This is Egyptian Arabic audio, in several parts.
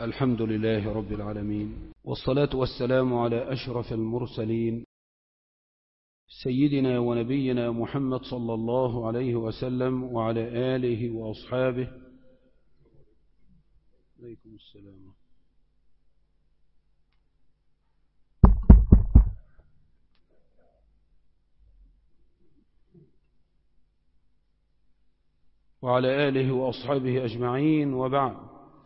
الحمد لله رب العالمين والصلاة والسلام على أشرف المرسلين سيدنا ونبينا محمد صلى الله عليه وسلم وعلى آله وأصحابه عليكم السلام وعلى آله وأصحابه أجمعين وبعد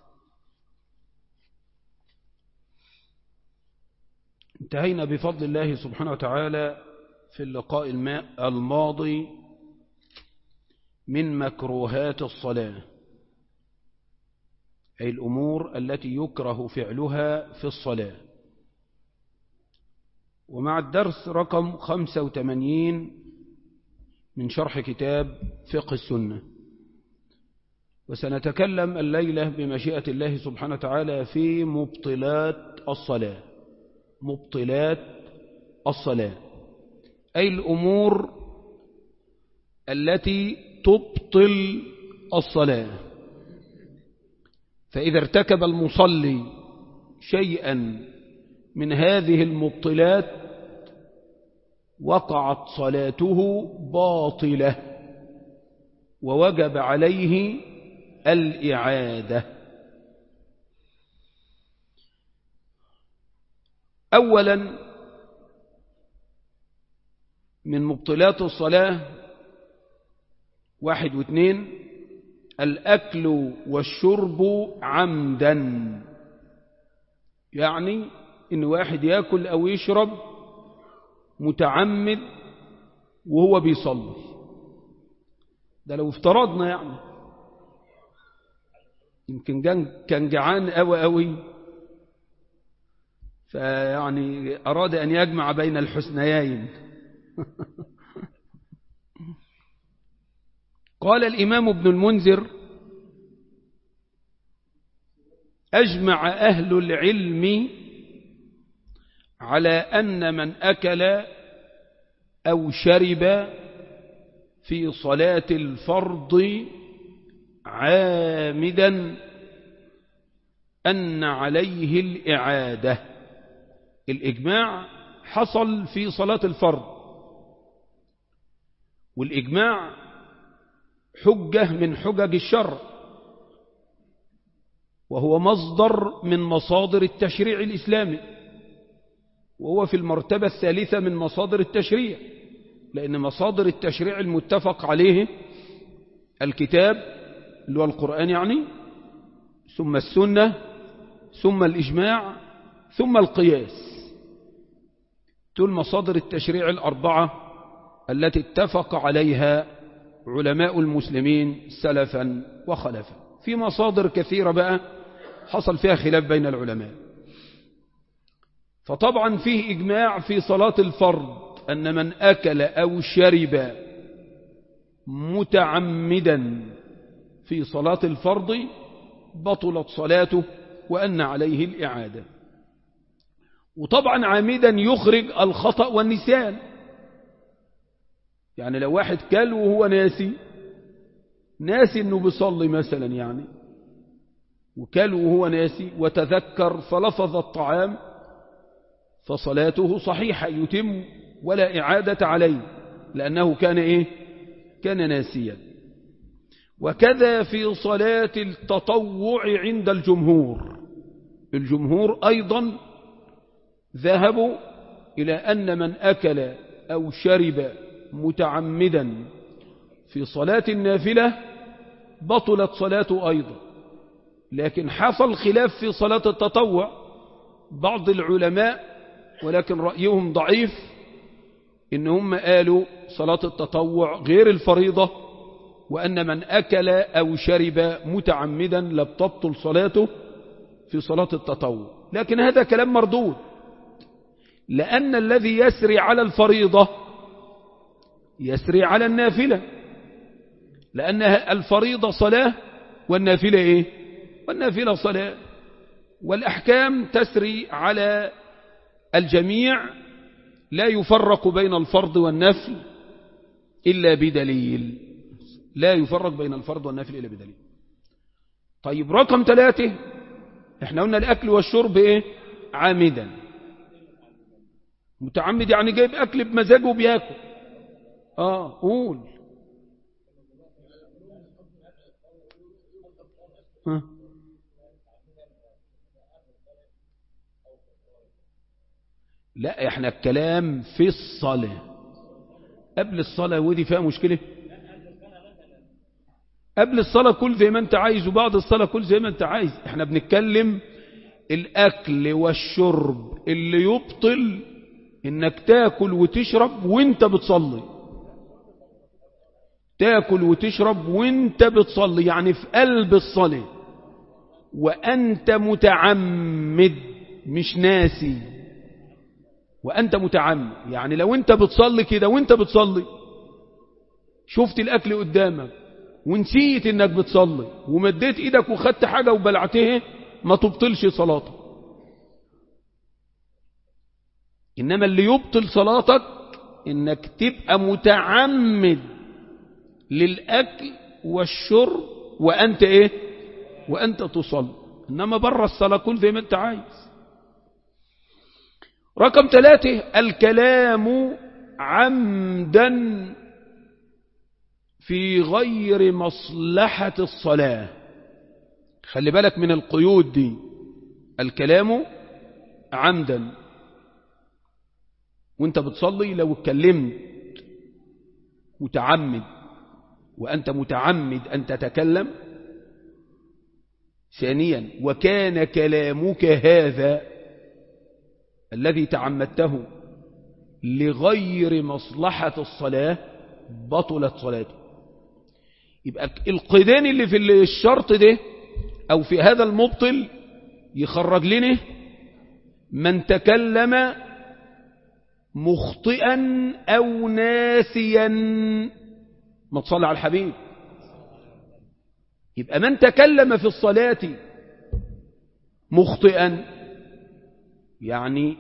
انتهينا بفضل الله سبحانه وتعالى في اللقاء الماضي من مكروهات الصلاة أي الأمور التي يكره فعلها في الصلاة ومع الدرس رقم 85 من شرح كتاب فقه السنة وسنتكلم الليلة بمشيئة الله سبحانه وتعالى في مبطلات الصلاة مبطلات الصلاة أي الأمور التي تبطل الصلاة فإذا ارتكب المصلي شيئا من هذه المبطلات وقعت صلاته باطلة ووجب عليه الإعادة أولا من مبطلات الصلاة واحد واثنين الأكل والشرب عمدا يعني إن واحد يأكل أو يشرب متعمد وهو بيصلي ده لو افترضنا يعني يمكن كان جعان قوي قوي فيعني أراد أن يجمع بين الحسنيين قال الإمام ابن المنذر أجمع أهل العلم على أن من أكل أو شرب في صلاة الفرض عامدا أن عليه الإعادة الإجماع حصل في صلاة الفرض والإجماع حجة من حجج الشرع وهو مصدر من مصادر التشريع الإسلامي وهو في المرتبة الثالثة من مصادر التشريع لأن مصادر التشريع المتفق عليه الكتاب اللي هو القرآن يعني ثم السنة ثم الإجماع ثم القياس تل مصادر التشريع الأربعة التي اتفق عليها علماء المسلمين سلفا وخلفا في مصادر كثيرة بقى حصل فيها خلاف بين العلماء فطبعا فيه إجماع في صلاة الفرض أن من أكل أو شرب متعمدا في صلاة الفرض بطلت صلاته وأن عليه الإعادة وطبعا عامدا يخرج الخطأ والنسيان يعني لو واحد كل وهو ناسي ناسي انه بيصلي مثلا يعني وكل وهو ناسي وتذكر فلفظ الطعام فصلاته صحيحة يتم ولا إعادة عليه لأنه كان إيه كان ناسيا وكذا في صلاة التطوع عند الجمهور الجمهور أيضا ذهبوا إلى أن من أكل أو شرب متعمدا في صلاة النافلة بطلت صلاته أيضا لكن حصل خلاف في صلاة التطوع بعض العلماء ولكن رأيهم ضعيف إن هم قالوا صلاة التطوع غير الفريضة وأن من أكل أو شرب متعمدا لا تبطل صلاته في صلاة التطوع لكن هذا كلام مردود لأن الذي يسري على الفريضة يسري على النافلة لأن الفريضة صلاة والنافلة إيه والنافلة صلاة والأحكام تسري على الجميع لا يفرق بين الفرض والنفل إلا بدليل لا يفرق بين الفرض والنفل إلا بدليل طيب رقم ثلاثة احنا قلنا الأكل والشرب ايه عامدا متعمد يعني جايب أكل بمزاجه وبياكل اه قول ها لا احنا الكلام في الصلاة قبل الصلاة ودي فيها مشكلة قبل الصلاة كل زي ما انت عايز وبعد الصلاة كل زي ما انت عايز احنا بنتكلم الاكل والشرب اللي يبطل انك تاكل وتشرب وانت بتصلي تاكل وتشرب وانت بتصلي يعني في قلب الصلاة وانت متعمد مش ناسي وأنت متعمد يعني لو أنت بتصلي كده وأنت بتصلي شفت الأكل قدامك ونسيت أنك بتصلي ومديت إيدك وخدت حاجة وبلعتها ما تبطلش صلاتك إنما اللي يبطل صلاتك إنك تبقى متعمد للأكل والشرب وأنت إيه وأنت تصلي إنما بره الصلاة كل زي ما أنت عايز رقم ثلاثة الكلام عمدا في غير مصلحة الصلاة خلي بالك من القيود دي الكلام عمدا وانت بتصلي لو اتكلمت متعمد وأنت متعمد أن تتكلم ثانيا وكان كلامك هذا الذي تعمدته لغير مصلحة الصلاة بطلت صلاته يبقى القيدين اللي في الشرط ده أو في هذا المبطل يخرج لنا من تكلم مخطئا أو ناسيا ما تصلي على الحبيب يبقى من تكلم في الصلاة مخطئا يعني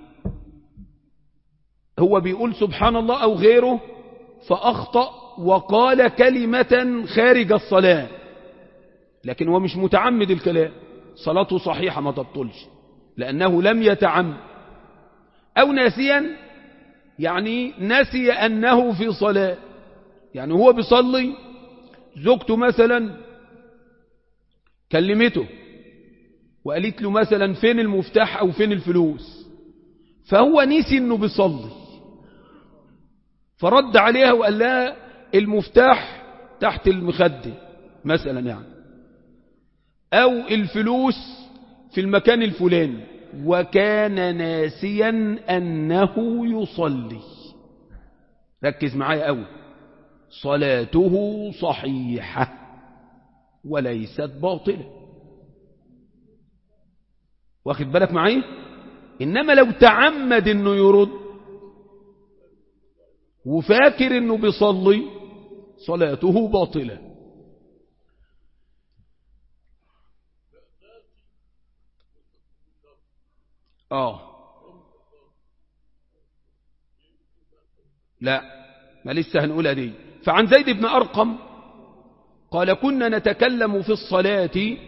هو بيقول سبحان الله أو غيره فأخطأ وقال كلمة خارج الصلاة لكن هو مش متعمد الكلام صلاته صحيحة ما تبطلش لأنه لم يتعمد أو ناسيا يعني نسي أنه في صلاة يعني هو بيصلي زوجته مثلا كلمته وقالت له مثلا فين المفتاح أو فين الفلوس فهو نسي أنه بيصلي فرد عليها وقال لها المفتاح تحت المخدة مثلا يعني أو الفلوس في المكان الفلاني وكان ناسيا أنه يصلي ركز معايا قوي صلاته صحيحة وليست باطلة واخد بالك معي إنما لو تعمد أنه يرد وفاكر أنه بيصلي صلاته باطلة آه لا ما لسه هنقولها دي فعن زيد بن أرقم قال كنا نتكلم في الصلاة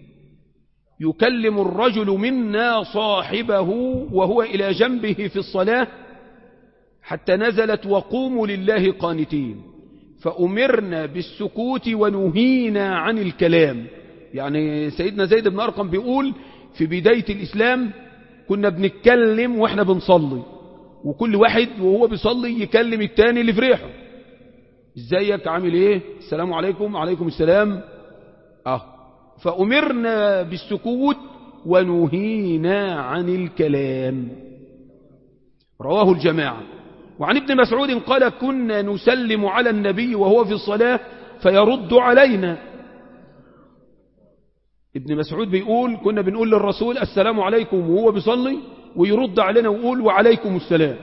يكلم الرجل منا صاحبه وهو إلى جنبه في الصلاة حتى نزلت وقوموا لله قانتين فأمرنا بالسكوت ونهينا عن الكلام يعني سيدنا زيد بن أرقم بيقول في بداية الإسلام كنا بنتكلم واحنا بنصلي وكل واحد وهو بيصلي يكلم التاني اللي في ريحه ازيك عامل ايه السلام عليكم عليكم السلام اه فأمرنا بالسكوت ونهينا عن الكلام رواه الجماعة وعن ابن مسعود قال كنا نسلم على النبي وهو في الصلاة فيرد علينا ابن مسعود بيقول كنا بنقول للرسول السلام عليكم وهو بيصلي ويرد علينا ويقول وعليكم السلام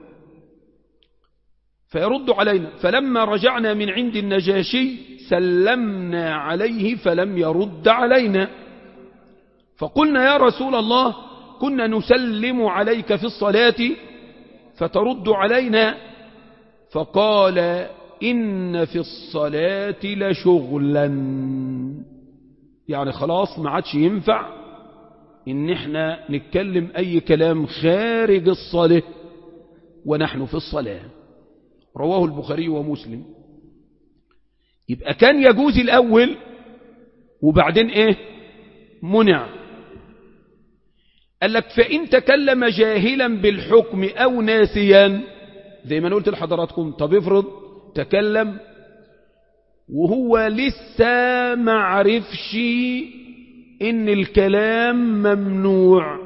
فيرد علينا فلما رجعنا من عند النجاشي سلمنا عليه فلم يرد علينا فقلنا يا رسول الله كنا نسلم عليك في الصلاة فترد علينا فقال إن في الصلاة لشغلا يعني خلاص ما عادش ينفع ان احنا نتكلم اي كلام خارج الصلاة ونحن في الصلاة رواه البخاري ومسلم يبقى كان يجوز الاول وبعدين ايه منع قال لك فإن تكلم جاهلا بالحكم أو ناسيا زي ما أنا قلت لحضراتكم طب افرض تكلم وهو لسه ما عرفش إن الكلام ممنوع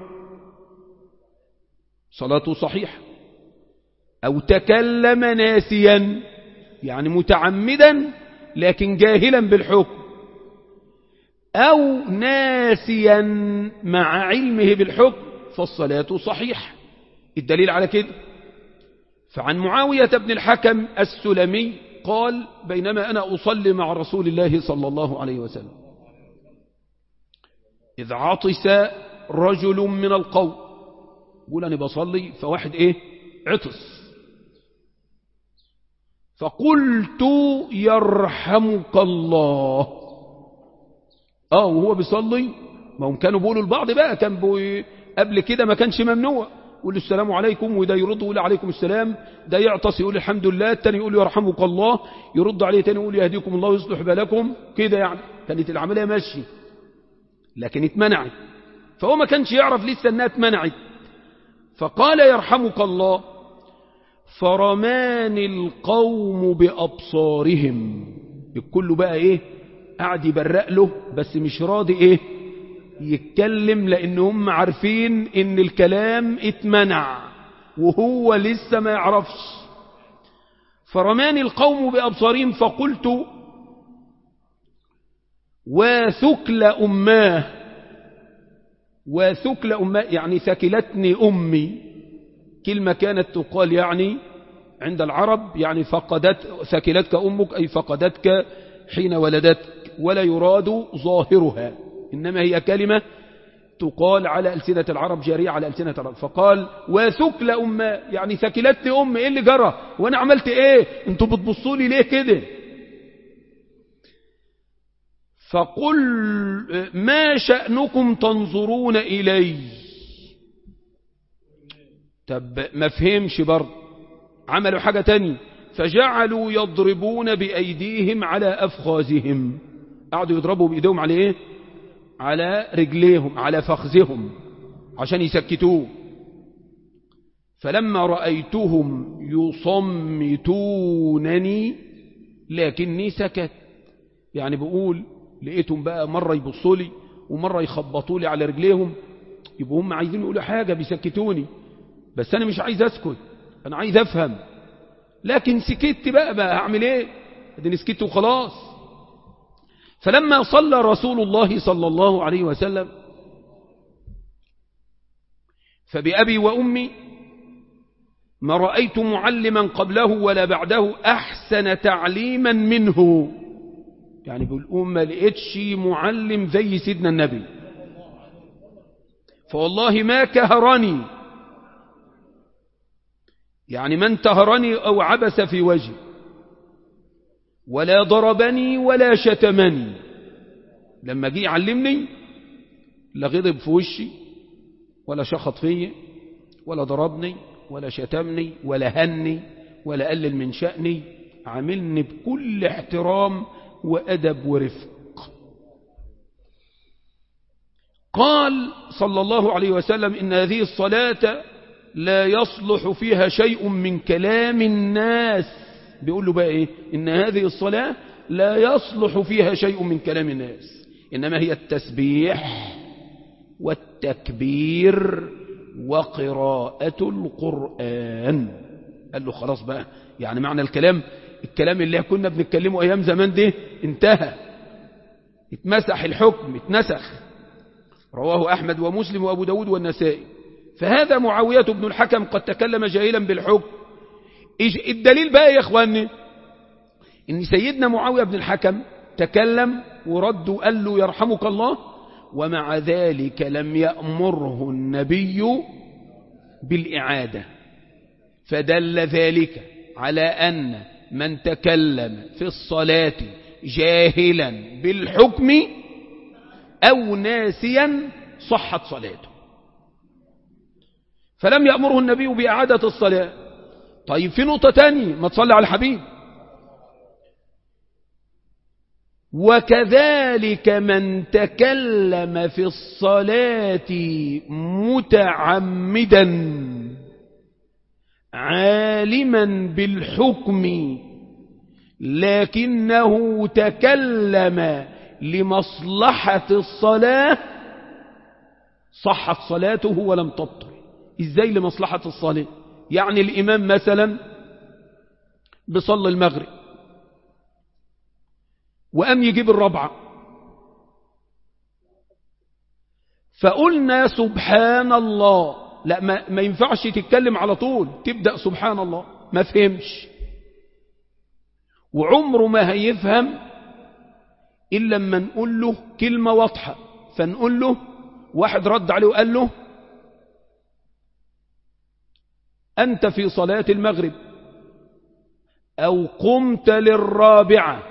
صلاته صحيحة أو تكلم ناسيا يعني متعمدا لكن جاهلا بالحكم أو ناسيا مع علمه بالحكم فالصلاة صحيحة الدليل على كده فعن معاوية بن الحكم السلمي قال بينما أنا أصلي مع رسول الله صلى الله عليه وسلم إذ عطس رجل من القوم يقول أنا بصلي فواحد إيه عطس فقلت يرحمك الله اه وهو بيصلي ما هم كانوا بيقولوا البعض بقى كان بي... قبل كده ما كانش ممنوع يقول السلام عليكم وده يرد يقول عليكم السلام ده يعطس يقول الحمد لله التاني يقول يرحمك الله يرد عليه تاني يقول يهديكم الله ويصلح بالكم كده يعني كانت العملية ماشية لكن اتمنعت فهو ما كانش يعرف لسه انها اتمنعت فقال يرحمك الله فرماني القوم بأبصارهم الكل بقى ايه قاعد يبرق له بس مش راضي ايه يتكلم لان هم عارفين ان الكلام اتمنع وهو لسه ما يعرفش فرماني القوم بأبصارهم فقلت وثكل أماه وثكل أماه يعني ثكلتني أمي كلمة كانت تقال يعني عند العرب يعني فقدت ثكلتك أمك أي فقدتك حين ولدتك ولا يراد ظاهرها إنما هي كلمة تقال على ألسنة العرب جارية على ألسنة العرب فقال وثكل أمة يعني ثكلتني أم إيه اللي جرى وأنا عملت إيه انتوا بتبصوا لي ليه كده فقل ما شأنكم تنظرون إلي طب ما فهمش برضه عملوا حاجة تانية فجعلوا يضربون بأيديهم على أفخاذهم قعدوا يضربوا بإيديهم على إيه على رجليهم على فخذهم عشان يسكتوه فلما رأيتهم يصمتونني لكني سكت يعني بقول لقيتهم بقى مرة يبصوا لي ومرة يخبطوا لي على رجليهم يبقوا هم عايزين يقولوا حاجة بيسكتوني بس أنا مش عايز أسكت أنا عايز أفهم لكن سكت بقى بقى هعمل إيه اديني سكت وخلاص فلما صلى رسول الله صلى الله عليه وسلم فبأبي وأمي ما رأيت معلما قبله ولا بعده أحسن تعليما منه يعني بيقول ما لقيتش معلم زي سيدنا النبي فوالله ما كهرني يعني ما انتهرني أو عبس في وجهي ولا ضربني ولا شتمني لما جه يعلمني لا غضب في وشي ولا شخط فيا ولا ضربني ولا شتمني ولا هني ولا قلل من شأني عاملني بكل احترام وأدب ورفق قال صلى الله عليه وسلم إن هذه الصلاة لا يصلح فيها شيء من كلام الناس بيقول له بقى إيه إن هذه الصلاة لا يصلح فيها شيء من كلام الناس إنما هي التسبيح والتكبير وقراءة القرآن قال له خلاص بقى يعني معنى الكلام الكلام اللي كنا بنتكلمه أيام زمان ده انتهى اتمسح الحكم اتنسخ رواه أحمد ومسلم وأبو داود والنسائي فهذا معاوية بن الحكم قد تكلم جاهلا بالحكم الدليل بقى يا إخواني إن سيدنا معاوية بن الحكم تكلم ورد وقال له يرحمك الله ومع ذلك لم يأمره النبي بالإعادة فدل ذلك على أن من تكلم في الصلاة جاهلا بالحكم أو ناسيا صحت صلاته فلم يأمره النبي بإعادة الصلاة طيب في نقطة تانية ما تصلي على الحبيب وكذلك من تكلم في الصلاة متعمدا عالما بالحكم لكنه تكلم لمصلحة الصلاة صحت صلاته ولم تبطل ازاي لمصلحة الصلاة يعني الإمام مثلا بصلي المغرب وأم يجيب الربعة فقلنا سبحان الله لا ما, ما ينفعش تتكلم على طول تبدأ سبحان الله ما فهمش وعمره ما هيفهم إلا لما نقول له كلمة واضحة فنقول له واحد رد عليه وقال له أنت في صلاة المغرب أو قمت للرابعة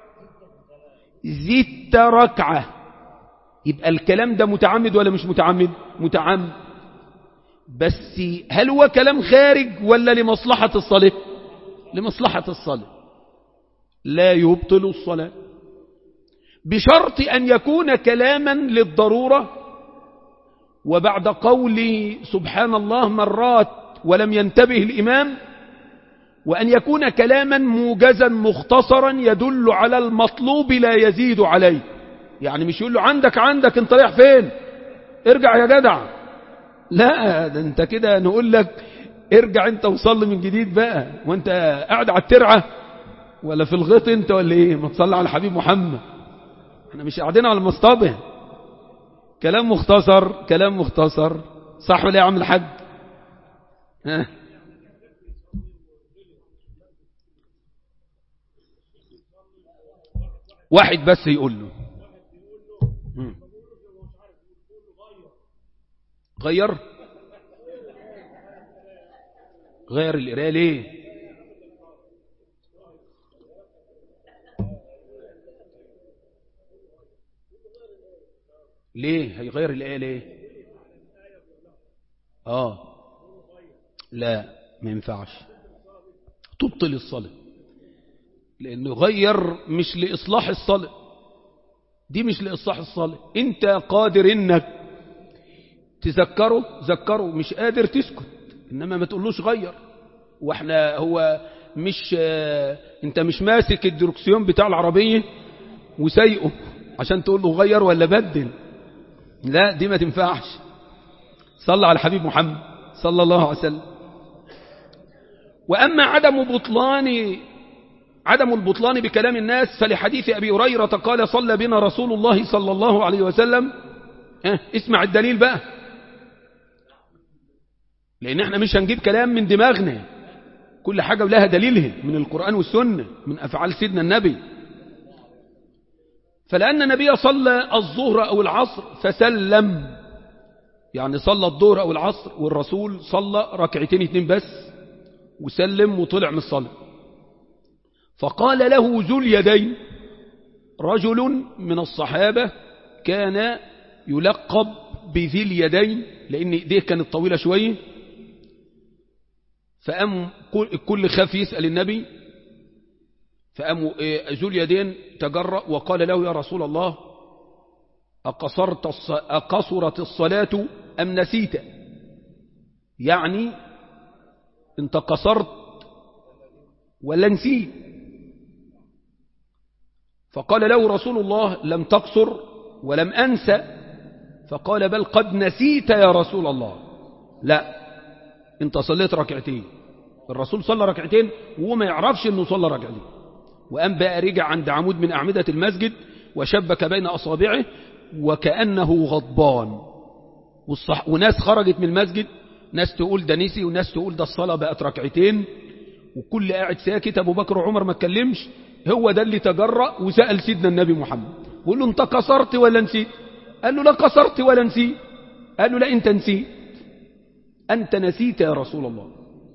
زدت ركعة يبقى الكلام ده متعمد ولا مش متعمد متعمد بس هل هو كلام خارج ولا لمصلحة الصلاة لمصلحة الصلاة لا يبطل الصلاة بشرط أن يكون كلاما للضرورة وبعد قول سبحان الله مرات ولم ينتبه الإمام وأن يكون كلاما موجزا مختصرا يدل على المطلوب لا يزيد عليه يعني مش يقول له عندك عندك انت رايح فين ارجع يا جدع لا ده انت كده نقول لك ارجع انت وصلي من جديد بقى وانت قاعد على الترعة ولا في الغط انت ولا ايه ما تصلي على الحبيب محمد احنا مش قاعدين على المصطبة كلام مختصر كلام مختصر صح ولا يا عم الحاج ها واحد بس يقول له غير غير القرايه ليه ليه هيغير الآية ليه آه لا ما ينفعش تبطل الصلاة لأنه غير مش لإصلاح الصلاة دي مش لإصلاح الصلاة انت قادر انك تذكره ذكره مش قادر تسكت انما ما تقولوش غير واحنا هو مش اه انت مش ماسك الدركسيون بتاع العربية وسايقه عشان تقول له غير ولا بدل لا دي ما تنفعش صلى على حبيب محمد صلى الله عليه وسلم وأما عدم بطلان عدم البطلان بكلام الناس فلحديث أبي هريرة قال صلى بنا رسول الله صلى الله عليه وسلم اه اسمع الدليل بقى لأن احنا مش هنجيب كلام من دماغنا كل حاجة لها دليلها من القرآن والسنة من أفعال سيدنا النبي فلأن النبي صلى الظهر أو العصر فسلم يعني صلى الظهر أو العصر والرسول صلى ركعتين اتنين بس وسلم وطلع من الصلاة فقال له ذو اليدين رجل من الصحابة كان يلقب بذي اليدين لأن إيديه كانت طويلة شوية فأم كل خاف يسأل النبي فأم ذو اليدين تجرأ وقال له يا رسول الله أقصرت الص... أقصرت الصلاة أم نسيت يعني انت قصرت ولا نسيت فقال له رسول الله لم تقصر ولم أنسى فقال بل قد نسيت يا رسول الله لا انت صليت ركعتين الرسول صلى ركعتين وهو ما يعرفش انه صلى ركعتين وقام بقى رجع عند عمود من أعمدة المسجد وشبك بين أصابعه وكأنه غضبان والصح... وناس خرجت من المسجد ناس تقول ده نسي وناس تقول ده الصلاة بقت ركعتين وكل قاعد ساكت أبو بكر وعمر ما اتكلمش هو ده اللي تجرأ وسأل سيدنا النبي محمد بيقول له انت قصرت ولا نسيت قال له لا قصرت ولا نسيت قال له لا انت نسيت أنت نسيت يا رسول الله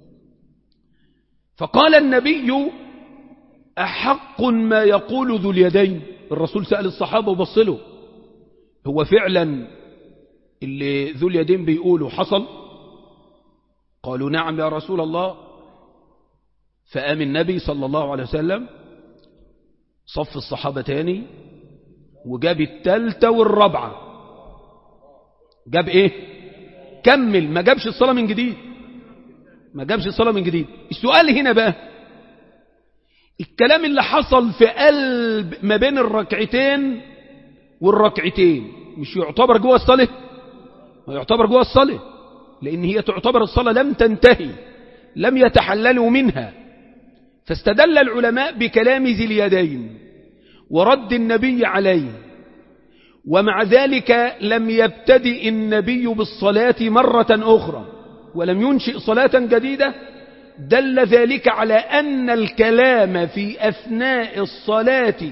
فقال النبي أحق ما يقول ذو اليدين الرسول سأل الصحابة وبص له هو فعلا اللي ذو اليدين بيقولوا حصل قالوا نعم يا رسول الله فقام النبي صلى الله عليه وسلم صف الصحابة تاني وجاب التالتة والرابعة جاب ايه كمل ما جابش الصلاة من جديد ما جابش الصلاة من جديد السؤال هنا بقى الكلام اللي حصل في قلب ما بين الركعتين والركعتين مش يعتبر جوه الصلاة يعتبر جوه الصلاة لأن هي تعتبر الصلاة لم تنتهي لم يتحللوا منها فاستدل العلماء بكلام ذي اليدين ورد النبي عليه ومع ذلك لم يبتدئ النبي بالصلاة مرة أخرى ولم ينشئ صلاة جديدة دل ذلك على أن الكلام في أثناء الصلاة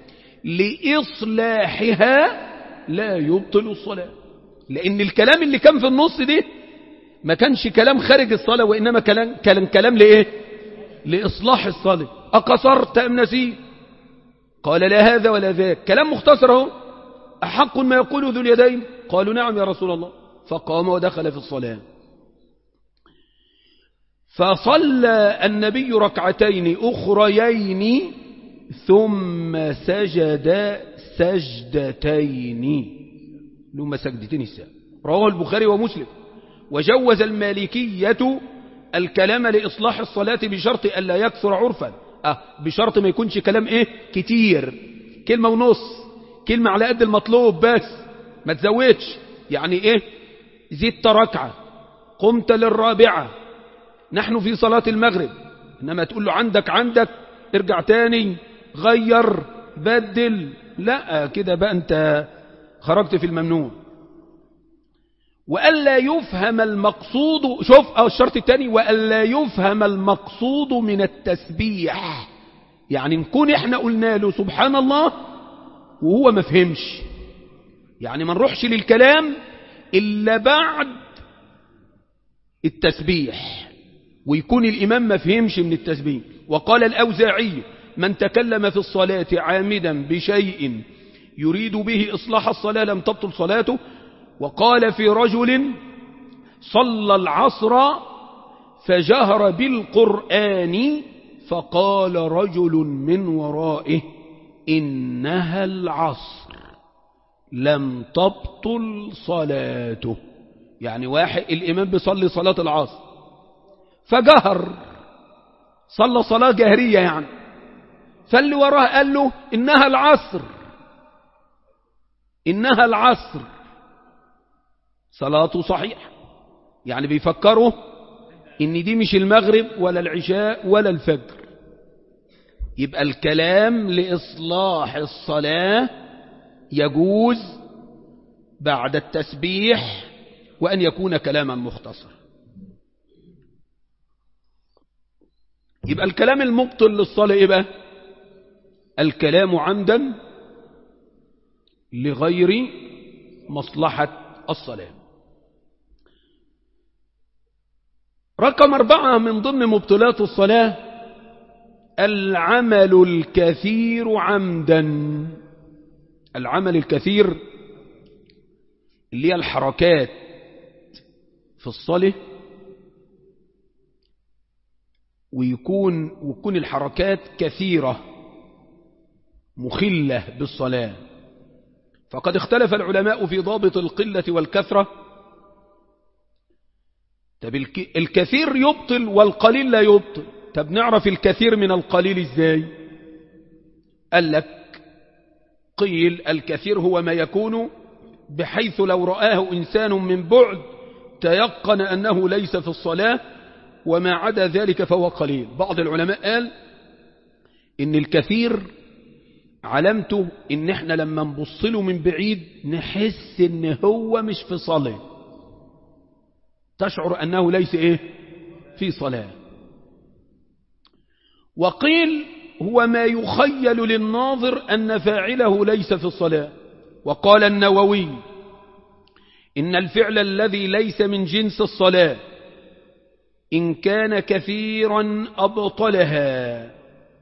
لإصلاحها لا يبطل الصلاة لأن الكلام اللي كان في النص دي ما كانش كلام خارج الصلاة وإنما كلام, كلام, كلام لإيه لإصلاح الصلاة أقصرت أم نسيت قال لا هذا ولا ذاك كلام مختصر اهو أحق ما يقول ذو اليدين قالوا نعم يا رسول الله فقام ودخل في الصلاة فصلى النبي ركعتين أخريين ثم سجد سجدتين لما سجدتين الساعة رواه البخاري ومسلم وجوز المالكية الكلام لإصلاح الصلاة بشرط ألا يكثر عرفا أه بشرط ما يكونش كلام إيه كتير كلمة ونص كلمة على قد المطلوب بس ما تزودش يعني إيه زدت ركعة قمت للرابعة نحن في صلاة المغرب إنما تقول له عندك عندك ارجع تاني غير بدل لا كده بقى أنت خرجت في الممنوع وألا يفهم المقصود شوف الشرط الثاني وألا يفهم المقصود من التسبيح يعني نكون احنا قلنا له سبحان الله وهو ما فهمش يعني ما نروحش للكلام إلا بعد التسبيح ويكون الإمام ما فهمش من التسبيح وقال الأوزاعي من تكلم في الصلاة عامدا بشيء يريد به إصلاح الصلاة لم تبطل صلاته وقال في رجل صلى العصر فجهر بالقرآن فقال رجل من ورائه إنها العصر لم تبطل صلاته يعني واحد الإمام بيصلي صلاة العصر فجهر صلى صلاة جهرية يعني فاللي وراه قال له إنها العصر إنها العصر صلاته صحيح يعني بيفكروا إن دي مش المغرب ولا العشاء ولا الفجر يبقى الكلام لإصلاح الصلاة يجوز بعد التسبيح وأن يكون كلاما مختصرا يبقى الكلام المبطل للصلاة إيه بقى الكلام عمدا لغير مصلحة الصلاة رقم أربعة من ضمن مبطلات الصلاة العمل الكثير عمدا العمل الكثير اللي هي الحركات في الصلاة ويكون ويكون الحركات كثيرة مخلة بالصلاة فقد اختلف العلماء في ضابط القلة والكثرة طب الكثير يبطل والقليل لا يبطل طب نعرف الكثير من القليل ازاي قال لك قيل الكثير هو ما يكون بحيث لو رآه إنسان من بعد تيقن أنه ليس في الصلاة وما عدا ذلك فهو قليل بعض العلماء قال إن الكثير علامته إن احنا لما نبصله من بعيد نحس إن هو مش في صلاة تشعر أنه ليس إيه في صلاة وقيل هو ما يخيل للناظر أن فاعله ليس في الصلاة وقال النووي إن الفعل الذي ليس من جنس الصلاة إن كان كثيرا أبطلها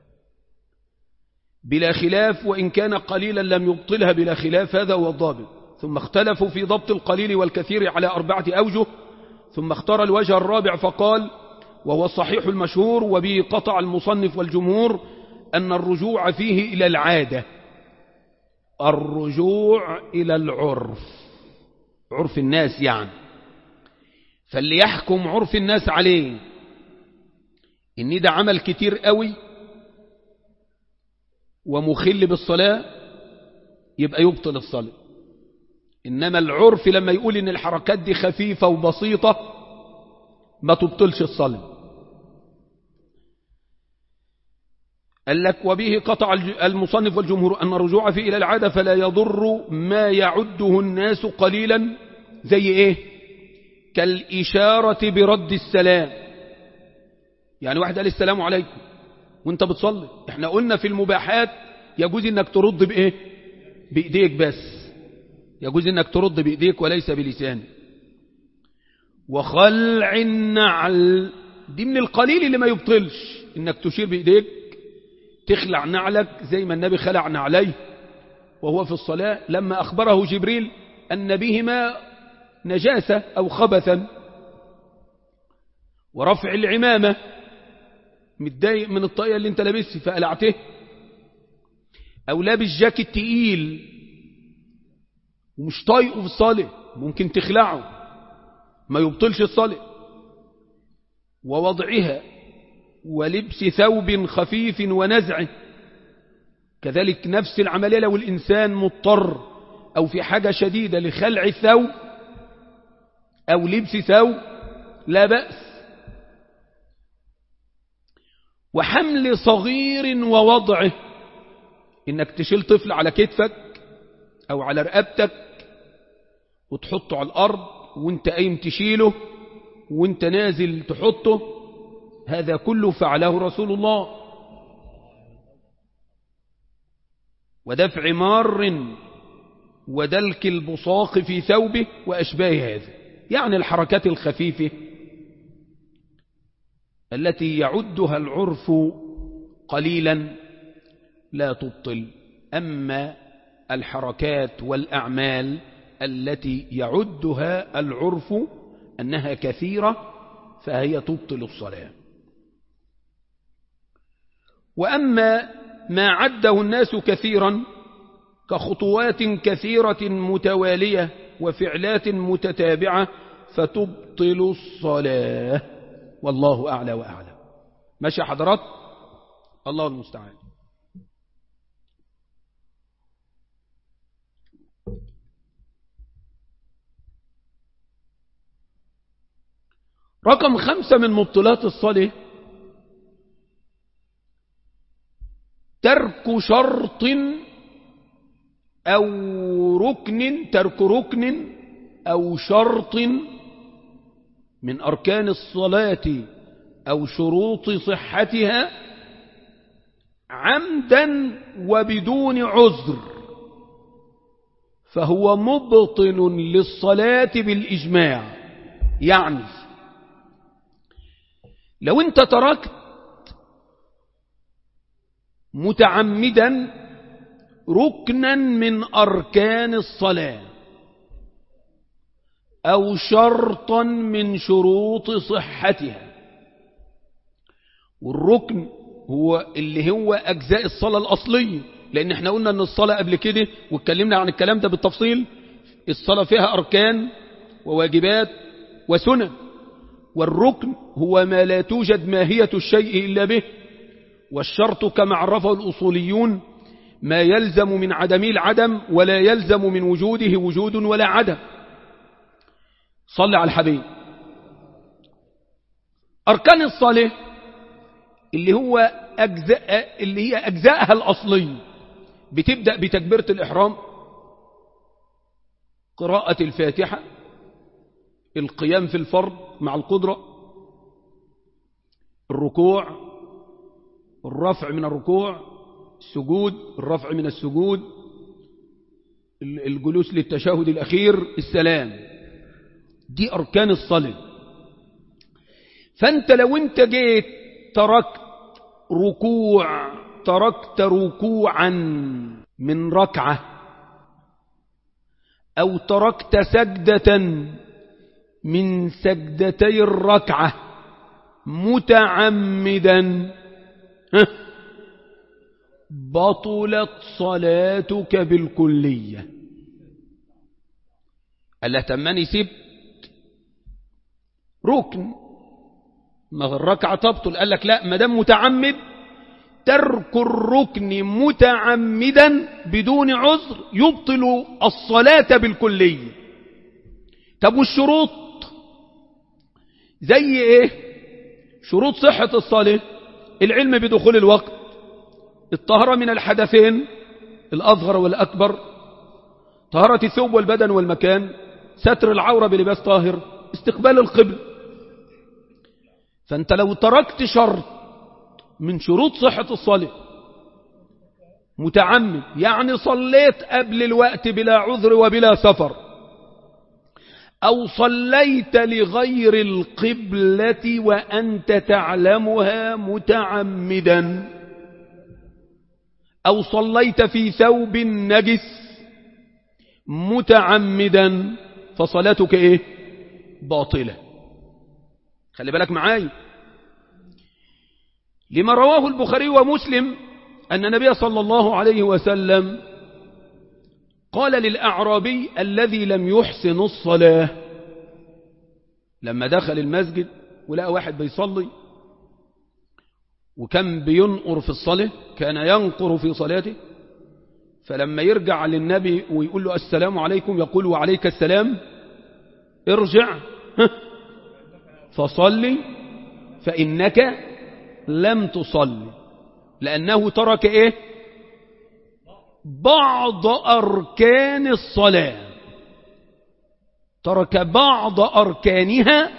بلا خلاف وإن كان قليلا لم يبطلها بلا خلاف هذا هو الضابط ثم اختلفوا في ضبط القليل والكثير على أربعة أوجه ثم اختار الوجه الرابع فقال وهو الصحيح المشهور وبه قطع المصنف والجمهور أن الرجوع فيه إلى العادة الرجوع إلى العرف عرف الناس يعني فاللي يحكم عرف الناس عليه إن ده عمل كتير قوي ومخل بالصلاة يبقى يبطل الصلاة إنما العرف لما يقول إن الحركات دي خفيفة وبسيطة ما تبطلش الصلاة قال لك وبه قطع المصنف والجمهور أن الرجوع فيه إلى العادة فلا يضر ما يعده الناس قليلا زي إيه كالإشارة برد السلام يعني واحد قال السلام عليكم وانت بتصلي احنا قلنا في المباحات يجوز انك ترد بايه بايديك بس يجوز انك ترد بايديك وليس بلسانك وخلع النعل دي من القليل اللي ما يبطلش انك تشير بايديك تخلع نعلك زي ما النبي خلع نعليه وهو في الصلاة لما أخبره جبريل أن بهما نجاسة أو خبثا ورفع العمامة متضايق من الطاقية اللي انت لابسه فقلعته أو لابس جاكيت تقيل ومش طايقه في الصلاة ممكن تخلعه ما يبطلش الصلاة ووضعها ولبس ثوب خفيف ونزعه كذلك نفس العملية لو الإنسان مضطر أو في حاجة شديدة لخلع الثوب أو لبس ثوب لا بأس وحمل صغير ووضعه إنك تشيل طفل على كتفك أو على رقبتك وتحطه على الأرض وانت قايم تشيله وانت نازل تحطه هذا كله فعله رسول الله ودفع مار ودلك البصاق في ثوبه وأشباه هذا يعني الحركات الخفيفة التي يعدها العرف قليلا لا تبطل أما الحركات والأعمال التي يعدها العرف أنها كثيرة فهي تبطل الصلاة وأما ما عده الناس كثيرا كخطوات كثيرة متوالية وفعلات متتابعة فتبطل الصلاة والله أعلى وأعلم ماشي حضرات الله المستعان رقم خمسة من مبطلات الصلاة ترك شرط أو ركن ترك ركن أو شرط من أركان الصلاة أو شروط صحتها عمدا وبدون عذر فهو مبطل للصلاة بالإجماع يعني لو انت تركت متعمدا ركنا من أركان الصلاة أو شرطا من شروط صحتها والركن هو اللي هو أجزاء الصلاة الأصلية لأن احنا قلنا أن الصلاة قبل كده واتكلمنا عن الكلام ده بالتفصيل الصلاة فيها أركان وواجبات وسنن والركن هو ما لا توجد ماهية الشيء إلا به والشرط كما عرفه الأصوليون ما يلزم من عدمه العدم ولا يلزم من وجوده وجود ولا عدم صل على الحبيب أركان الصلاة اللي هو أجزاء اللي هي أجزائها الأصلية بتبدأ بتكبيرة الإحرام قراءة الفاتحة القيام في الفرض مع القدرة الركوع الرفع من الركوع السجود الرفع من السجود الجلوس للتشهد الأخير السلام دي أركان الصلاة فأنت لو أنت جيت تركت ركوع تركت ركوعا من ركعة أو تركت سجدة من سجدتي الركعة متعمدا بطلت صلاتك بالكلية ألا تمني سبت ركن ما الركعة تبطل قال لك لا ما دام متعمد ترك الركن متعمدا بدون عذر يبطل الصلاة بالكلية طب والشروط زي ايه شروط صحة الصلاة العلم بدخول الوقت الطهرة من الحدثين الأصغر والأكبر طهارة الثوب والبدن والمكان ستر العورة بلباس طاهر استقبال القبل فأنت لو تركت شرط من شروط صحة الصلاة متعمد يعني صليت قبل الوقت بلا عذر وبلا سفر أو صليت لغير القبلة وأنت تعلمها متعمدا أو صليت في ثوب نجس متعمدا فصلاتك إيه باطلة خلي بالك معاي لما رواه البخاري ومسلم أن النبي صلى الله عليه وسلم قال للأعرابي الذي لم يحسن الصلاة لما دخل المسجد ولقى واحد بيصلي وكان بينقر في الصلاة كان ينقر في صلاته فلما يرجع للنبي ويقول له السلام عليكم يقول وعليك السلام ارجع فصلي فإنك لم تصلي لأنه ترك إيه بعض أركان الصلاة ترك بعض أركانها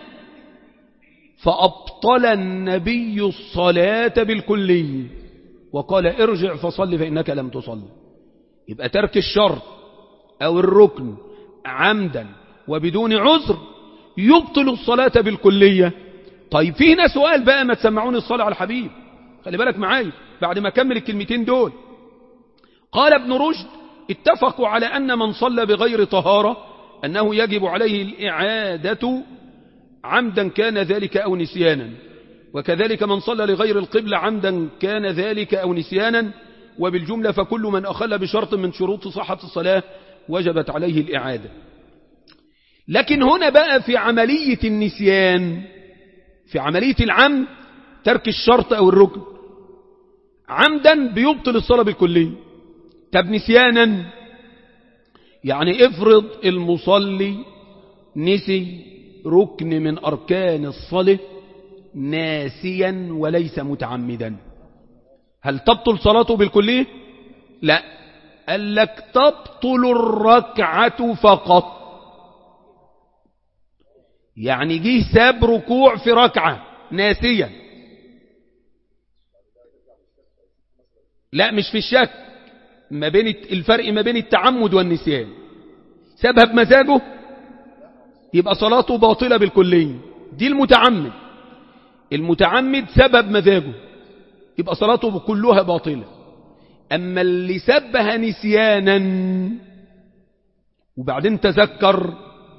فأبطل النبي الصلاة بالكلية وقال ارجع فصل فإنك لم تصلي يبقى ترك الشرط أو الركن عمدا وبدون عذر يبطل الصلاة بالكلية طيب في هنا سؤال بقى ما تسمعوني الصلاة على الحبيب خلي بالك معاي بعد ما كمل الكلمتين دول قال ابن رشد اتفقوا على أن من صلى بغير طهارة أنه يجب عليه الإعادة عمدا كان ذلك أو نسيانا وكذلك من صلى لغير القبلة عمدا كان ذلك أو نسيانا وبالجملة فكل من أخل بشرط من شروط صحة الصلاة وجبت عليه الإعادة لكن هنا بقى في عملية النسيان في عملية العمد ترك الشرط أو الركن عمدا بيبطل الصلاة بالكلية طب نسيانا يعني افرض المصلي نسي ركن من أركان الصلاة ناسيا وليس متعمدا هل تبطل صلاته بالكلية لا قال لك تبطل الركعة فقط يعني جه ساب ركوع في ركعة ناسيا لا مش في الشك ما بين الفرق ما بين التعمد والنسيان سابها بمزاجه يبقى صلاته باطلة بالكلية دي المتعمد المتعمد سبب مزاجه يبقى صلاته كلها باطلة أما اللي سبها نسيانا وبعدين تذكر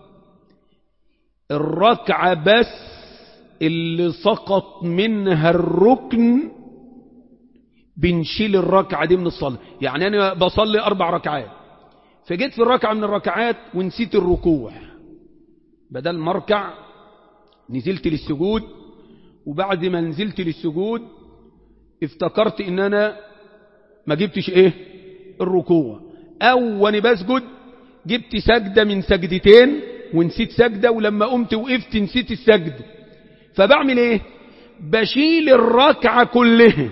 الركعة بس اللي سقط منها الركن بنشيل الركعة دي من الصلاة يعني أنا بصلي أربع ركعات فجيت في الركعة من الركعات ونسيت الركوع بدل مركع نزلت للسجود وبعد ما نزلت للسجود افتكرت ان انا ما جبتش ايه الركوع او وانا بسجد جبت سجدة من سجدتين ونسيت سجدة ولما قمت وقفت نسيت السجدة فبعمل ايه بشيل الركعة كلها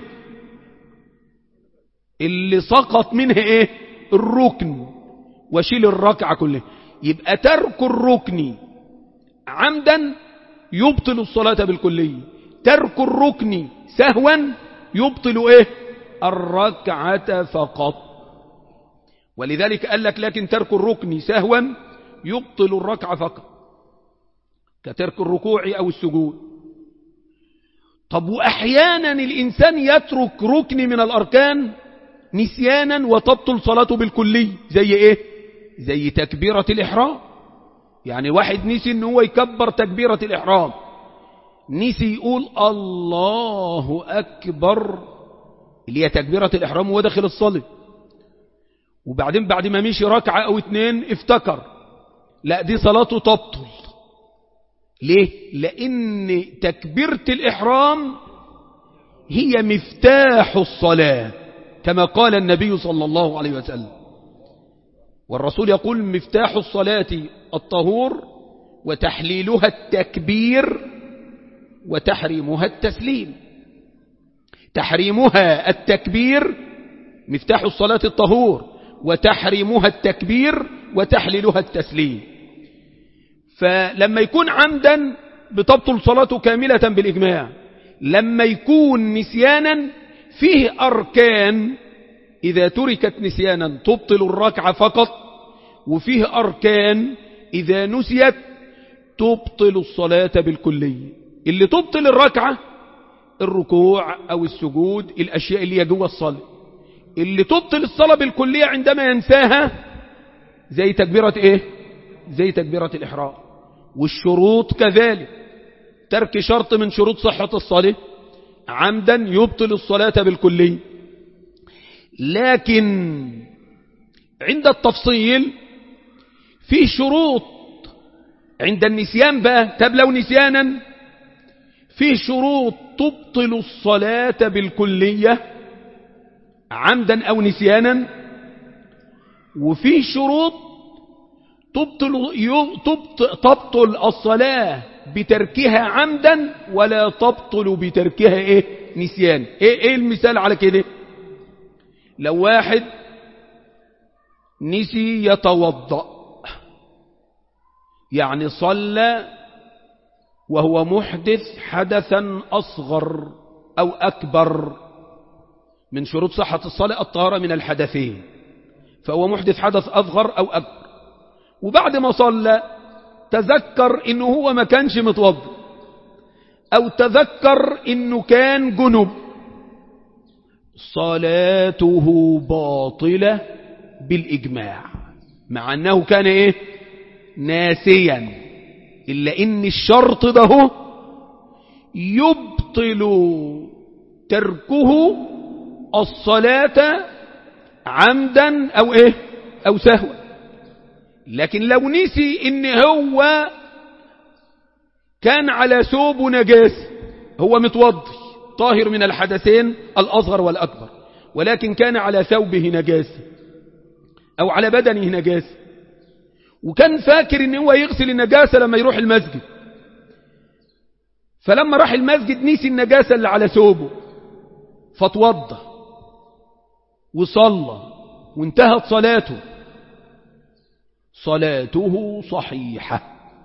اللي سقط منها ايه الركن واشيل الركعة كلها يبقى ترك الركن عمدا يبطل الصلاة بالكلية ترك الركن سهوا يبطل ايه الركعة فقط ولذلك قال لك لكن ترك الركن سهوا يبطل الركعة فقط كترك الركوع أو السجود طب وأحيانا الإنسان يترك ركن من الأركان نسيانا وتبطل صلاته بالكلي زي إيه زي تكبيرة الإحرام يعني واحد نسي ان هو يكبر تكبيرة الإحرام نسي يقول الله أكبر اللي هي تكبيرة الإحرام وهو داخل الصلاة وبعدين بعد ما مشي ركعة أو اتنين افتكر لا دي صلاته تبطل ليه؟ لأن تكبيرة الإحرام هي مفتاح الصلاة كما قال النبي صلى الله عليه وسلم والرسول يقول مفتاح الصلاة الطهور وتحليلها التكبير وتحريمها التسليم تحريمها التكبير مفتاح الصلاة الطهور وتحريمها التكبير وتحليلها التسليم فلما يكون عمدا بتبطل صلاته كاملة بالإجماع لما يكون نسيانا فيه أركان إذا تركت نسيانا تبطل الركعة فقط وفيه أركان إذا نسيت تبطل الصلاة بالكلية اللي تبطل الركعة الركوع أو السجود الأشياء اللي هي جوه الصلاة اللي تبطل الصلاة بالكلية عندما ينساها زي تكبيرة إيه زي تكبيرة الإحرام والشروط كذلك ترك شرط من شروط صحة الصلاة عمدا يبطل الصلاة بالكلية لكن عند التفصيل في شروط عند النسيان بقى طب لو نسيانا في شروط تبطل الصلاة بالكلية عمدا أو نسيانا وفي شروط تبطل, تبطل, تبطل الصلاة بتركها عمدا ولا تبطل بتركها ايه نسيان ايه, إيه المثال على كده لو واحد نسي يتوضأ يعني صلى وهو محدث حدثا أصغر أو أكبر من شروط صحة الصلاة الطهارة من الحدثين فهو محدث حدث أصغر أو أكبر وبعد ما صلى تذكر إنه هو ما كانش متوضى أو تذكر إنه كان جنب صلاته باطلة بالإجماع مع أنه كان إيه ناسيا إلا إن الشرط ده يبطل تركه الصلاة عمدا أو إيه أو سهوا لكن لو نسي إن هو كان على ثوب نجاس هو متوضي طاهر من الحدثين الأصغر والأكبر ولكن كان على ثوبه نجاسة أو على بدنه نجاسة وكان فاكر ان هو يغسل النجاسة لما يروح المسجد فلما راح المسجد نسي النجاسة اللي على ثوبه فتوضى وصلى وانتهت صلاته صلاته صحيحة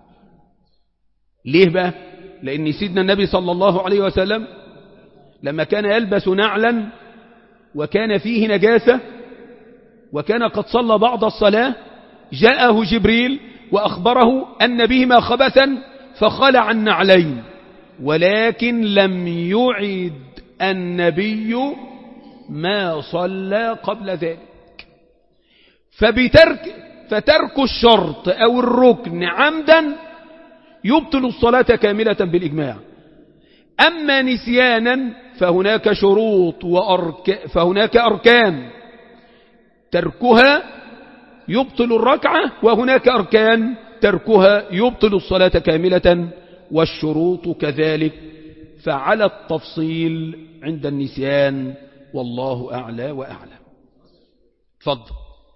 ليه بقى لأن سيدنا النبي صلى الله عليه وسلم لما كان يلبس نعلا وكان فيه نجاسة وكان قد صلى بعض الصلاة جاءه جبريل وأخبره أن بهما خبثا فخلع النعلين ولكن لم يعد النبي ما صلى قبل ذلك فبترك فترك الشرط أو الركن عمدا يبطل الصلاة كاملة بالإجماع أما نسيانا فهناك شروط وأرك فهناك أركان تركها يبطل الركعة وهناك أركان تركها يبطل الصلاة كاملة والشروط كذلك فعلى التفصيل عند النسيان والله أعلى وأعلم فضل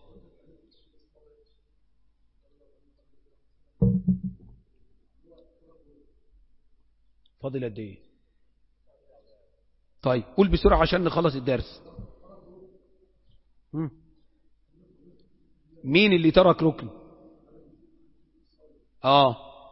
فضل قد ايه طيب قول بسرعة عشان نخلص الدرس مين اللي ترك ركن اه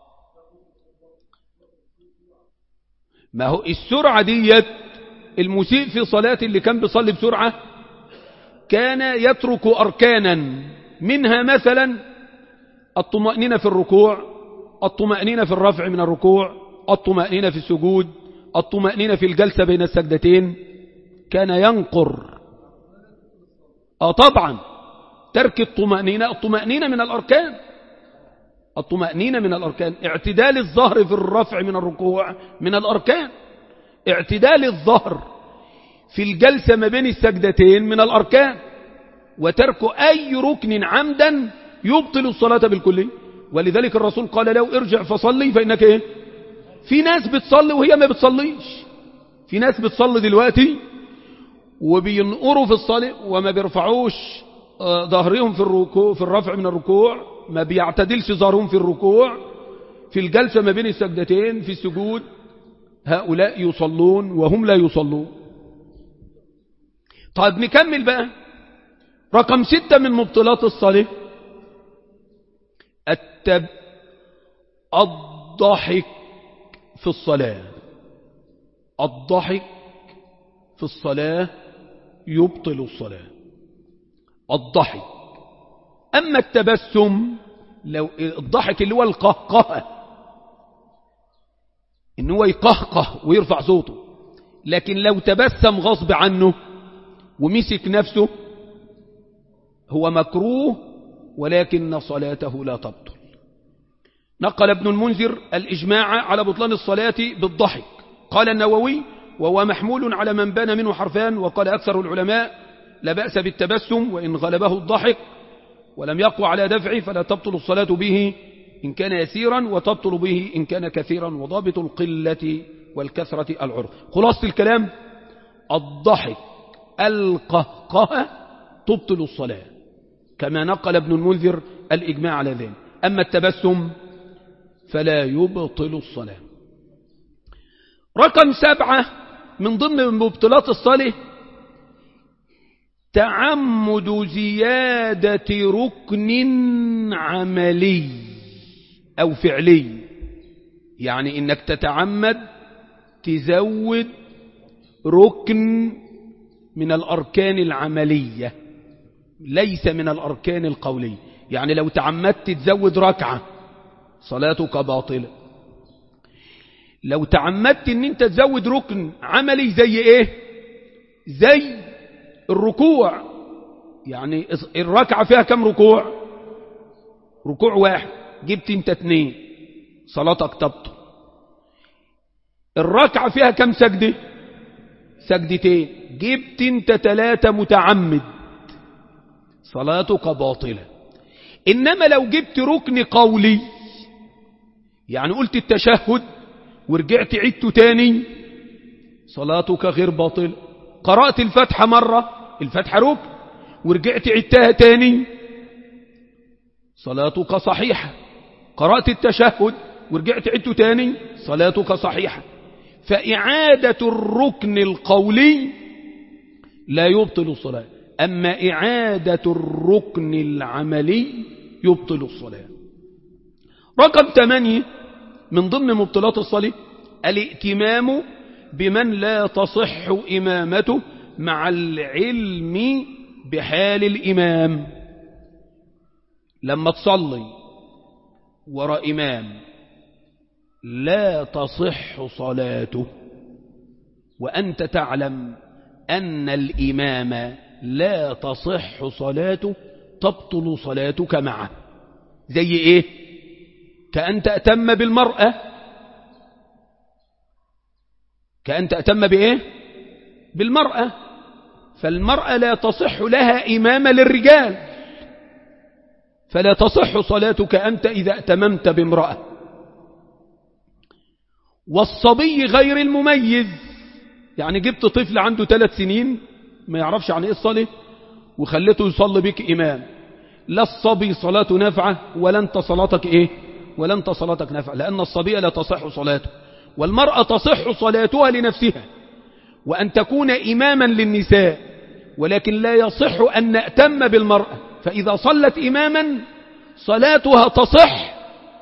ما هو السرعة ديت المسيء في صلاة اللي كان بيصلي بسرعة كان يترك أركانا منها مثلا الطمأنينة في الركوع الطمأنينة في الرفع من الركوع الطمأنينة في السجود الطمأنينة في الجلسة بين السجدتين كان ينقر اه طبعا ترك الطمأنينة الطمأنينة من الأركان الطمأنينة من الأركان اعتدال الظهر في الرفع من الركوع من الأركان اعتدال الظهر في الجلسة ما بين السجدتين من الأركان وترك أي ركن عمدا يبطل الصلاة بالكلية ولذلك الرسول قال له ارجع فصلي فإنك ايه في ناس بتصلي وهي ما بتصليش في ناس بتصلي دلوقتي وبينقروا في الصلاة وما بيرفعوش ظهرهم في الركوع في الرفع من الركوع ما بيعتدلش ظهرهم في الركوع في الجلسة ما بين السجدتين في السجود هؤلاء يصلون وهم لا يصلون طيب نكمل بقى رقم ستة من مبطلات الصلاة التب الضحك في الصلاة الضحك في الصلاة يبطل الصلاة الضحك أما التبسم لو الضحك اللي هو القهقهة إن هو يقهقه ويرفع صوته لكن لو تبسم غصب عنه ومسك نفسه هو مكروه ولكن صلاته لا تبطل نقل ابن المنذر الإجماع على بطلان الصلاة بالضحك قال النووي وهو محمول على من بان منه حرفان وقال أكثر العلماء لا بأس بالتبسم وإن غلبه الضحك ولم يقوى على دفعه فلا تبطل الصلاة به إن كان يسيرا وتبطل به إن كان كثيرا وضابط القلة والكثرة العرف خلاصة الكلام الضحك القهقه تبطل الصلاة كما نقل ابن المنذر الإجماع على ذلك أما التبسم فلا يبطل الصلاة رقم سبعة من ضمن مبطلات الصلاة تعمد زيادة ركن عملي أو فعلي يعني إنك تتعمد تزود ركن من الأركان العملية ليس من الأركان القولية يعني لو تعمدت تزود ركعة صلاتك باطلة لو تعمدت ان انت تزود ركن عملي زي ايه زي الركوع يعني الركعة فيها كم ركوع ركوع واحد جبت انت اتنين صلاتك تبطل الركعة فيها كم سجدة سجدتين جبت انت تلاتة متعمد صلاتك باطلة إنما لو جبت ركن قولي يعني قلت التشهد ورجعت عدته تاني صلاتك غير باطلة قرأت الفتحة مرة الفتحة ركن ورجعت عدتها تاني صلاتك صحيحة قرأت التشهد ورجعت عدته تاني صلاتك صحيحة فإعادة الركن القولي لا يبطل الصلاة أما إعادة الركن العملي يبطل الصلاة رقم ثمانية من ضمن مبطلات الصلاة الائتمام بمن لا تصح إمامته مع العلم بحال الإمام لما تصلي وراء إمام لا تصح صلاته وأنت تعلم أن الإمام لا تصح صلاته تبطل صلاتك معه زي إيه كأن تأتم بالمرأة كأن تأتم بإيه بالمرأة فالمرأة لا تصح لها إمامة للرجال فلا تصح صلاتك أنت إذا أتممت بامرأة والصبي غير المميز يعني جبت طفل عنده ثلاث سنين ما يعرفش عن ايه الصلاة وخليته يصلي بك إمام لا الصبي صلاته نافعة ولا انت صلاتك ايه ولا انت صلاتك نافعة لأن الصبي لا تصح صلاته والمرأة تصح صلاتها لنفسها وأن تكون إماما للنساء ولكن لا يصح أن نأتم بالمرأة فإذا صلت إماما صلاتها تصح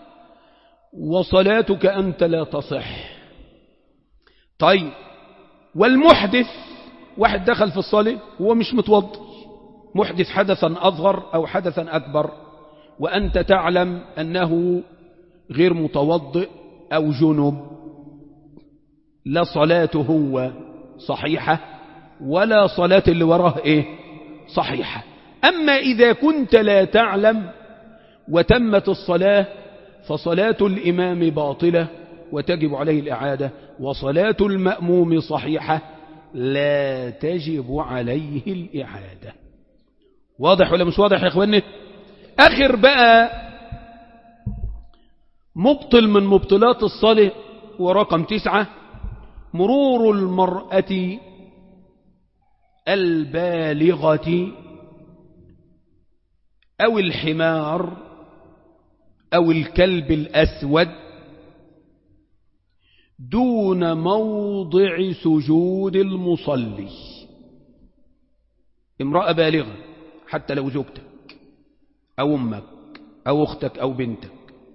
وصلاتك أنت لا تصح طيب والمحدث واحد دخل في الصلاة هو مش متوضي محدث حدثا أصغر أو حدثا أكبر وأنت تعلم أنه غير متوضئ أو جنب لا صلاته هو صحيحة ولا صلاة اللي وراه إيه صحيحة أما إذا كنت لا تعلم وتمت الصلاة فصلاة الإمام باطلة وتجب عليه الإعادة وصلاة المأموم صحيحة لا تجب عليه الإعادة واضح ولا مش واضح يا إخواني آخر بقى مبطل من مبطلات الصلاة ورقم تسعة مرور المرأة البالغة أو الحمار أو الكلب الأسود دون موضع سجود المصلي امرأة بالغة حتى لو زوجتك أو أمك أو أختك أو بنتك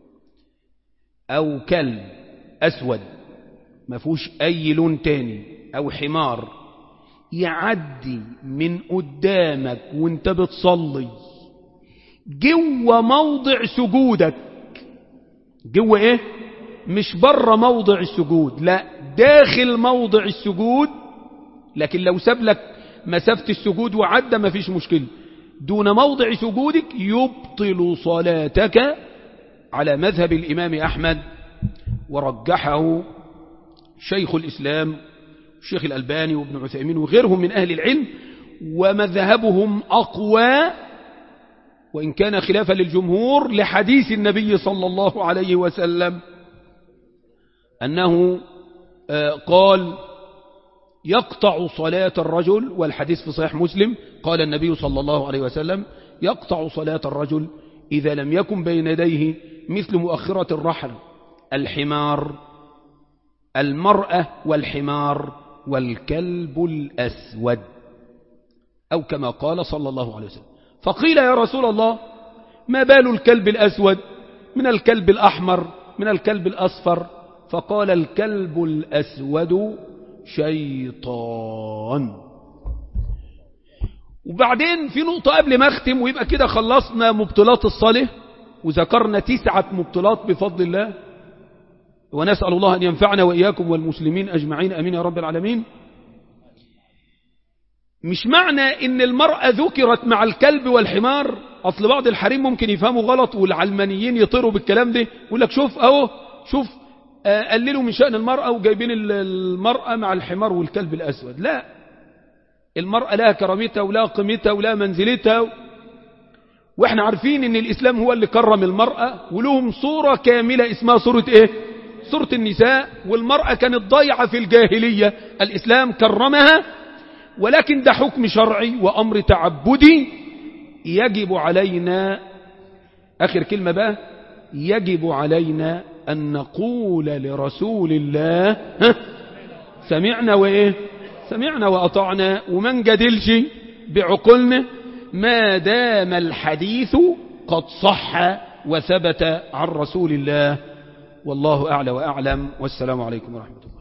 أو كلب أسود ما فيهوش أي لون تاني أو حمار يعدي من قدامك وانت بتصلي جوه موضع سجودك جوه ايه مش بره موضع السجود لا داخل موضع السجود لكن لو ساب لك مسافة السجود وعدى ما فيش مشكلة دون موضع سجودك يبطل صلاتك على مذهب الإمام أحمد ورجحه شيخ الإسلام الشيخ الألباني وابن عثيمين وغيرهم من أهل العلم ومذهبهم أقوى وإن كان خلافا للجمهور لحديث النبي صلى الله عليه وسلم أنه قال يقطع صلاة الرجل والحديث في صحيح مسلم قال النبي صلى الله عليه وسلم يقطع صلاة الرجل إذا لم يكن بين يديه مثل مؤخرة الرحل الحمار المرأة والحمار والكلب الأسود أو كما قال صلى الله عليه وسلم فقيل يا رسول الله ما بال الكلب الأسود من الكلب الأحمر من الكلب الأصفر فقال الكلب الأسود شيطان وبعدين في نقطة قبل ما أختم ويبقى كده خلصنا مبطلات الصلاة وذكرنا تسعة مبطلات بفضل الله ونسأل الله أن ينفعنا وإياكم والمسلمين أجمعين أمين يا رب العالمين مش معنى ان المرأة ذكرت مع الكلب والحمار اصل بعض الحريم ممكن يفهموا غلط والعلمانيين يطيروا بالكلام ده يقول لك شوف اهو شوف آه قللوا من شأن المرأة وجايبين المرأة مع الحمار والكلب الأسود لا المرأة لها كرامتها ولها قيمتها ولها منزلتها واحنا عارفين ان الإسلام هو اللي كرم المرأة ولهم صورة كاملة اسمها صورة ايه صورة النساء والمرأة كانت ضايعة في الجاهلية الإسلام كرمها ولكن ده حكم شرعي وأمر تعبدي يجب علينا آخر كلمة بقى يجب علينا أن نقول لرسول الله سمعنا وإيه سمعنا وأطعنا ومن جدلش بعقلنا ما دام الحديث قد صح وثبت عن رسول الله والله أعلى وأعلم والسلام عليكم ورحمة الله